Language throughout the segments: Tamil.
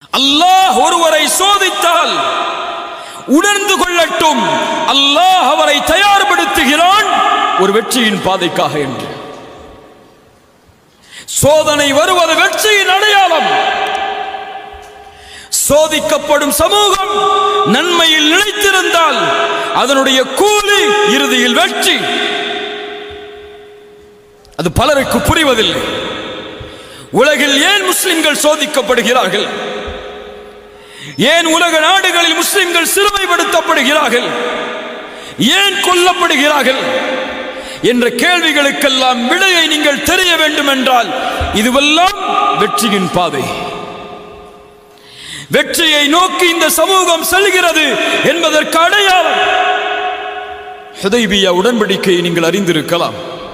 அல்லாஹ் ஒருவரை சோதித்தால் உணர்ந்து கொள்ளட்டும் அல்லாஹ் அவரை தயார்படுத்துகிறான் ஒரு வெற்றியின் பாதைக்காக என்று சோதனை வருவது வெற்றியின் அடையாளம் சோதிக்கப்படும் சமூகம் நன்மையில் நிலைத்திருந்தால் அதனுடைய கூலி இறுதியில் வெற்றி அது பலருக்கு புரிவதில்லை உலகில் ஏன் முஸ்லிம்கள் சோதிக்கப்படுகிறார்கள் ஏன் உலக நாடுகளில் முஸ்லிம்கள் சிறுமைப்படுத்தப்படுகிறார்கள் ஏன் கொல்லப்படுகிறார்கள் என்ற கேள்விகளுக்கெல்லாம் விடையை நீங்கள் தெரிய வேண்டும் என்றால் இதுவெல்லாம் வெற்றியின் பாதை வெற்றியை நோக்கி இந்த சமூகம் செல்கிறது என்பதற்கு அடையாளம் ஹுதைபியா உடன்படிக்கையை நீங்கள் அறிந்திருக்கலாம்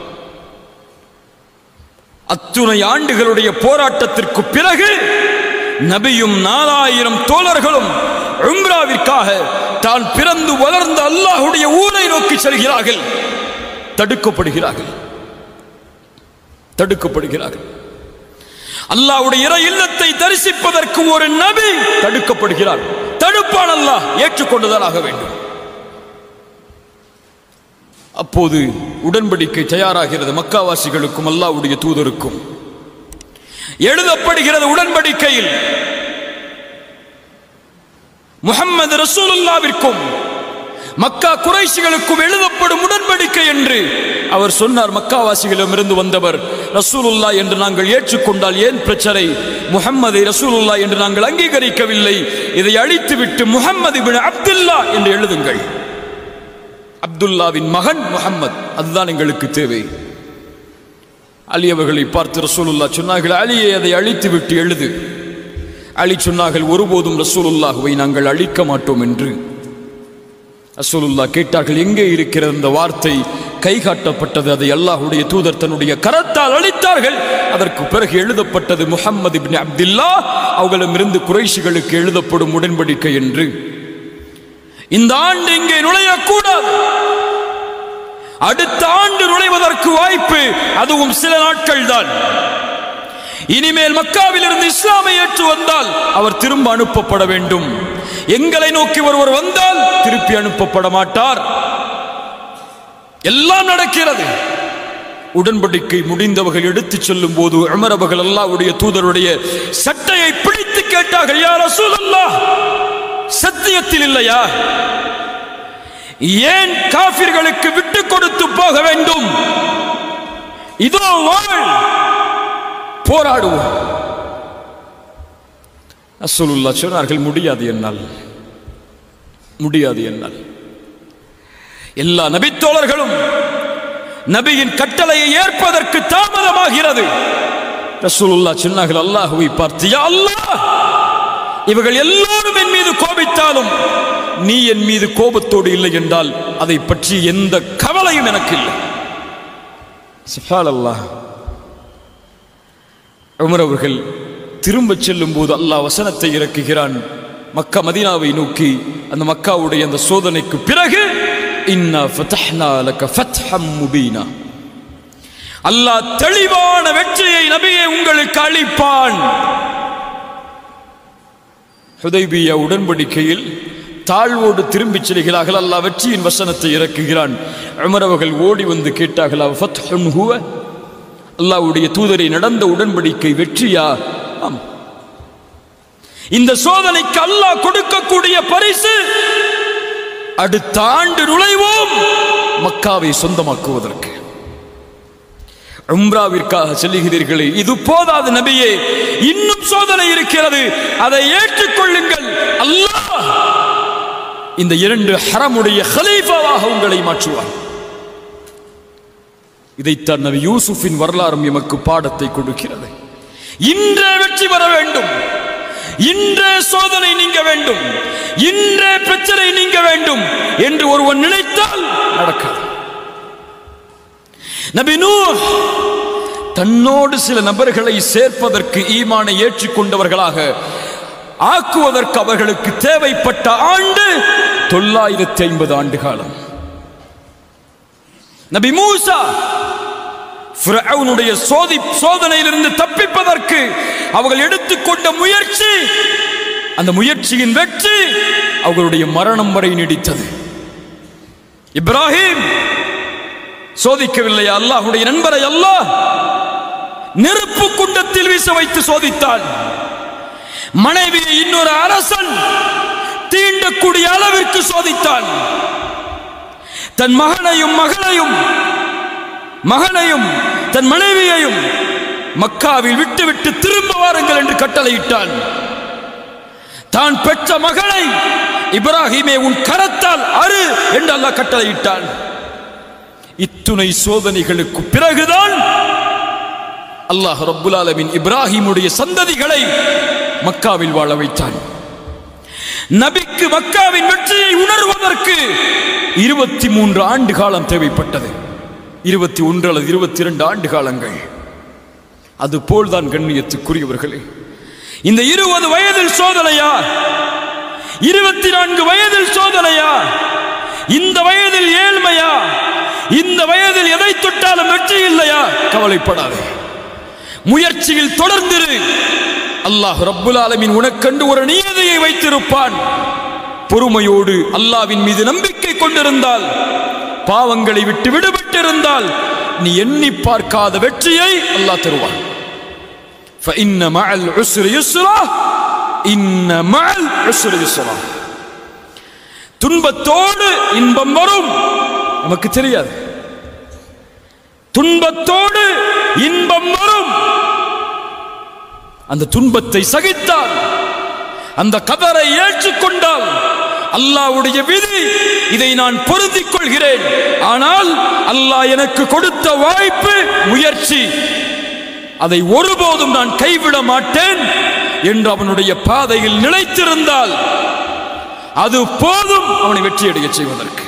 அத்துணை ஆண்டுகளுடைய போராட்டத்திற்கு பிறகு நபியும் நாலாயிரம் தோழர்களும் உம்ராவிற்காக தான் பிறந்து வளர்ந்த அல்லாஹுடைய ஊரை நோக்கி செல்கிறார்கள் தடுக்கப்படுகிறார்கள் தடுக்கப்படுகிறார்கள் அல்லாஹ்வுடைய இறை இல்லத்தை தரிசிப்பதற்கு ஒரு நபி தடுக்கப்படுகிறார் தடுப்பான் அல்லாஹ் ஏற்றுக்கொண்டுதான் ஆக வேண்டும் அப்போது உடன்படிக்கை தயாராகிறது மக்காவாசிகளுக்கும் அல்லாஹ்வுடைய தூதருக்கும் எழுதப்படுகிறது உடன்படிக்கையில் முஹம்மது ரசூலுல்லாவிற்கும் மக்கா குறைஷிகளுக்கும் எழுதப்படும் உடன்படிக்கை என்று அவர் சொன்னார் மக்காவாசிகளிடமிருந்து வந்தவர் ரசூலுல்லா என்று நாங்கள் ஏற்றுக்கொண்டால் ஏன் பிரச்சனை முஹம்மதை ரசூலுல்லா என்று நாங்கள் அங்கீகரிக்கவில்லை இதை அழித்துவிட்டு முஹம்மது இப்னு அப்துல்லா என்று எழுதுங்கள் அப்துல்லாவின் மகன் முஹம்மத் அதுதான் எங்களுக்கு தேவை அலி அவர்களை பார்த்து ரசூலுல்லா சொன்னார்கள் அலியை அதை அழித்து விட்டு எழுது அலி சொன்னார்கள் ஒருபோதும் ரசூலுல்லாஹுவை நாங்கள் அழிக்க மாட்டோம் என்று ரசூலுல்லா கேட்டார்கள் எங்கே இருக்கிறது அந்த வார்த்தை கை காட்டப்பட்டது அதை அல்லாஹ்வுடைய தூதர் தன்னுடைய கரத்தால் அளித்தார்கள் அதற்கு பிறகு எழுதப்பட்டது முஹம்மது இப்னு அப்துல்லா அவர்களிடமிருந்து குறைஷிகளுக்கு எழுதப்படும் உடன்படிக்கை என்று இந்த ஆண்டு இங்கே நுழையக்கூடாது அடுத்த ஆண்டு நுழைவதற்கு வாய்ப்பு அதுவும் சில நாட்கள் தான் இனிமேல் மக்காவில் இருந்து இஸ்லாமை ஏற்று வந்தால் அவர் திரும்ப அனுப்பப்பட வேண்டும் எங்களை நோக்கி ஒருவர் வந்தால் திருப்பி அனுப்பப்பட மாட்டார் எல்லாம் நடக்கிறது உடன்படிக்கை முடிந்தவர்கள் எடுத்துச் செல்லும் போது அமரவர்கள் அல்லாவுடைய தூதருடைய சட்டையை பிடித்து கேட்டார்கள் யார் ரசூலல்லாஹ் சத்தியத்தில் இல்லையா ஏன் காபிர்களுக்கு விட்டு கொடுத்து போக வேண்டும் இதோ வாழ் போராடுவோம் ரசூலுல்லா சொன்னார்கள் முடியாது என்னால் முடியாது என்னால் எல்லா நபித்தோழர்களும் நபியின் கட்டளையை ஏற்பதற்கு தாமதமாகிறது ரசூலுல்லா சொன்னார்கள் அல்லாஹுவை பார்த்து யா அல்லாஹ் இவர்கள் எல்லோரும் என் மீது கோபித்தாலும் நீ என் மீது கோபத்தோடு இல்லை என்றால் அதை பற்றி எந்த கவலையும் எனக்கு இல்லை சுப்ஹானல்லாஹ் உமர் அவர்கள் திரும்ப செல்லும் போது அல்லாஹ் வசனத்தை இறக்குகிறான் மக்கா மதீனாவை நோக்கி அந்த மக்காவுடைய அந்த சோதனைக்கு பிறகு இன்னா ஃபதஹ்னா லக ஃபத்ஹம் முபீனா அல்லாஹ் தெளிவான வெற்றியை நபியே உங்களுக்கு அளிப்பான் ஹுதைபியா உடன்படிக்கையில் தாழ்வோடு திரும்பிச் செல்கிறார்கள் அல்லாஹ் வெற்றியின் வசனத்தை இறக்குகிறான் உமர் அவர்கள் ஓடி வந்து கேட்டார்கள் அவ் ஃபத்ஹுன் ஹுவ அல்லாஹ்வுடைய தூதரை நடந்த உடன்படிக்கை வெற்றியா ஆம் இந்த சோதனைக்கு அல்லாஹ் கொடுக்கக்கூடிய பரிசு அடுத்த ஆண்டு நுழைவோம் மக்காவை சொந்தமாக்குவதற்கு உம்ராவிற்காக செல்லுகிறீர்களே இது போதாது நபியே இன்னும் சோதனை இருக்கிறது அதை ஏற்றுக்கொள்ளுங்கள் அல்லாஹ் இந்த இரண்டு ஹரமுடைய ஹலீஃபாவாக உங்களை மாற்றுவார் இதைத்தான் நபி யூசுஃபின் வரலாறும் எமக்கு பாடத்தை கொடுக்கிறது இன்றே வெற்றி பெற வேண்டும் இன்றே சோதனை நீங்க வேண்டும் இன்றே பிரச்சனை நீங்க வேண்டும் என்று ஒருவன் நினைத்தால் நடக்காது நபி நூஹ் தன்னோடு சில நபர்களை சேர்ப்பதற்கு ஈமானை ஏற்றுக்கொண்டவர்களாக ஆக்குவதற்கு அவர்களுக்கு தேவைப்பட்ட ஆண்டு தொள்ளாயிரத்தி ஐம்பது ஆண்டு காலம் நபி மூசா ஃபிரௌனுடைய சோதி சோதனையிலிருந்து தப்பிப்பதற்கு அவர்கள் எடுத்துக்கொண்ட முயற்சி அந்த முயற்சியின் வெற்றி அவர்களுடைய மரணம் வரை நீடித்தது இப்ராஹிம் சோதிக்கவில்லையா அல்லாஹுடைய நண்பரை அல்லாஹ் நெருப்பு குண்டத்தில் வீச வைத்து சோதித்தான் மனைவியை இன்னொரு அரசன் தீண்டக்கூடிய அளவிற்கு சோதித்தான் தன் மகனையும் மகளையும் மகனையும் தன் மனைவியையும் மக்காவில் விட்டுவிட்டு திரும்ப வாருங்கள் என்று கட்டளையிட்டான் தான் பெற்ற மகளை இப்ராஹிமே உன் கரத்தால் அரு என்று அல்லாஹ் கட்டளையிட்டான் இத்துணை சோதனைகளுக்கு பிறகுதான் அல்லாஹ் ரப்புல் ஆலமீன் இப்ராஹிமுடைய சந்ததிகளை மக்காவில் வாழ வைத்தான் நபிக்கு மக்காவின் வெற்றியை உணர்வதற்கு இருபத்தி மூன்று ஆண்டு காலம் தேவைப்பட்டது இருபத்தி ஒன்று அல்லது இருபத்தி இரண்டு ஆண்டு காலங்கள் அது போல்தான் கண்ணியத்துக்குரியவர்களே இந்த இருபது வயதில் சோதனையா இருபத்தி நான்கு வயதில் சோதனையா இந்த வயதில் ஏழ்மையா இந்த வயதில் எதை தொட்டாலும் வெற்றி இல்லையா கவலைப்படாதே முயற்சியில் தொடர்ந்திரு அல்லாஹ் ரப்புல் ஆலமீன் உனக்கண்டு ஒரு நியதியை வைத்திருப்பான் பொறுமையோடு அல்லாவின் மீது நம்பிக்கை கொண்டிருந்தால் பாவங்களை விட்டு விடுபட்டிருந்தால் நீ எண்ணி பார்க்காத வெற்றியை அல்லாஹ் தருவான் فإن مع العسر يسرا إن مع العسر يسرا துன்பத்தோடு இன்பம் வரும் நமக்கு தெரியாது துன்பத்தோடு இன்பம் வரும் அந்த துன்பத்தை சகித்தால் அந்த கதரை ஏற்றுக்கொண்டால் அல்லாஹ்வுடைய விதி இதை நான் பொருந்திக் கொள்கிறேன் ஆனால் அல்லாஹ் எனக்கு கொடுத்த வாய்ப்பு முயற்சி அதை ஒருபோதும் நான் கைவிட மாட்டேன் என்று அவனுடைய பாதையில் நிலைத்திருந்தால் அது போதும் அவனை வெற்றியடைய செய்வதற்கு